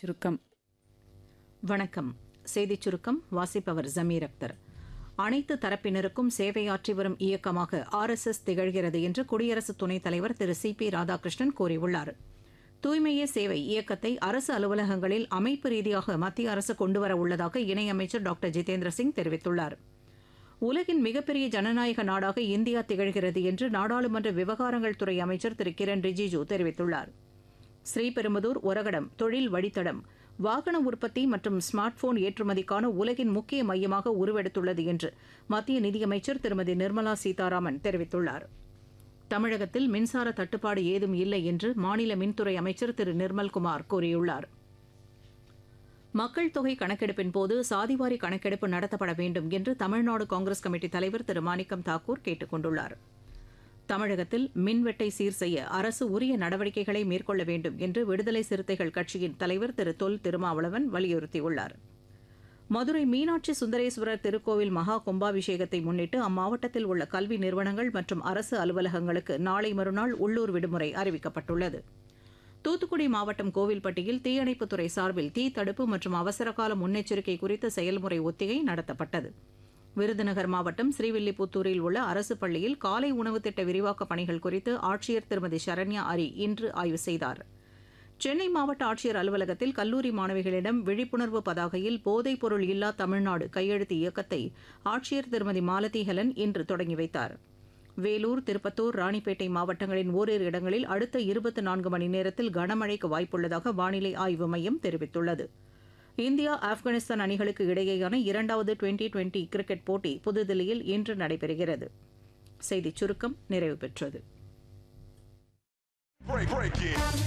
சுருக்கம் வணக்கம் செய்திச் சுருக்கம் வாசிப்பவர் ஜமீர் அக்தர் அனைத்து தரப்பினருக்கும் சேவையாற்றி வரும் இயக்கமாக ஆர்எஸ்எஸ் திகழ்கிறது என்று குடியரசு துணைத் தலைவர் திரு சி பி ராதாகிருஷ்ணன் கூறியுள்ளார் தூய்மையே சேவை இயக்கத்தை அரசு அலுவலகங்களில் அமைப்பு ரீதியாக மத்திய அரசு கொண்டுவர உள்ளதாக இணையமைச்சர் டாக்டர் ஜிதேந்திர சிங் தெரிவித்துள்ளார் உலகின் மிகப்பெரிய ஜனநாயக நாடாக இந்தியா திகழ்கிறது என்று நாடாளுமன்ற விவகாரங்கள் துறை அமைச்சர் திரு கிரண் ரிஜிஜு தெரிவித்துள்ளார் ஸ்ரீபெரும்புதூர் ஒரகடம் தொழில் வழித்தடம் வாகன உற்பத்தி மற்றும் ஸ்மார்ட் போன் ஏற்றுமதிக்கான உலகின் முக்கிய மையமாக உருவெடுத்துள்ளது என்று மத்திய நிதியமைச்சர் திருமதி நிர்மலா சீதாராமன் தெரிவித்துள்ளார் தமிழகத்தில் மின்சார தட்டுப்பாடு ஏதும் இல்லை என்று மாநில மின்துறை அமைச்சர் திரு நிர்மல்குமார் கூறியுள்ளார் மக்கள் தொகை கணக்கெடுப்பின் போது சாதிவாரி கணக்கெடுப்பு நடத்தப்பட வேண்டும் என்று தமிழ்நாடு காங்கிரஸ் கமிட்டி தலைவர் திரு மாணிக்கம் தாக்கூர் கேட்டுக் கொண்டுள்ளார் தமிழகத்தில் மின்வெட்டை சீர் செய்ய அரசு உரிய நடவடிக்கைகளை மேற்கொள்ள வேண்டும் என்று விடுதலை சிறுத்தைகள் கட்சியின் தலைவர் திரு தொல் திருமாவளவன் வலியுறுத்தியுள்ளார் மதுரை மீனாட்சி சுந்தரேஸ்வரர் திருக்கோவில் மகா கும்பாபிஷேகத்தை முன்னிட்டு அம்மாவட்டத்தில் உள்ள கல்வி நிறுவனங்கள் மற்றும் அரசு அலுவலகங்களுக்கு நாளை மறுநாள் உள்ளூர் விடுமுறை அறிவிக்கப்பட்டுள்ளது தூத்துக்குடி மாவட்டம் கோவில்பட்டியில் தீயணைப்புத்துறை சார்பில் தீ தடுப்பு மற்றும் அவசரகால முன்னெச்சரிக்கை குறித்த செயல்முறை ஒத்திகை நடத்தப்பட்டது விருதுநகர் மாவட்டம் ஸ்ரீவில்லிபுத்தூரில் உள்ள அரசு பள்ளியில் காலை உணவு திட்ட விரிவாக்கப் பணிகள் குறித்து ஆட்சியர் திருமதி சரண்யா அரி இன்று ஆய்வு செய்தார் சென்னை மாவட்ட ஆட்சியர் அலுவலகத்தில் கல்லூரி மாணவிகளிடம் விழிப்புணர்வு பதாகையில் போதைப் பொருள் இல்லா தமிழ்நாடு கையெழுத்து இயக்கத்தை ஆட்சியர் திருமதி மாலதி ஹெலன் இன்று தொடங்கி வைத்தார் வேலூர் திருப்பத்தூர் ராணிப்பேட்டை மாவட்டங்களின் ஓரிரு இடங்களில் அடுத்த இருபத்தி நான்கு மணி நேரத்தில் கனமழைக்கு வாய்ப்புள்ளதாக வானிலை ஆய்வு மையம் தெரிவித்துள்ளது இந்தியா ஆப்கானிஸ்தான் அணிகளுக்கு இடையேயான இரண்டாவது டுவெண்டி டுவெண்டி கிரிக்கெட் போட்டி புதுதில்லியில் இன்று நடைபெறுகிறது செய்திச் சுருக்கம் நிறைவு பெற்றது Break, break it.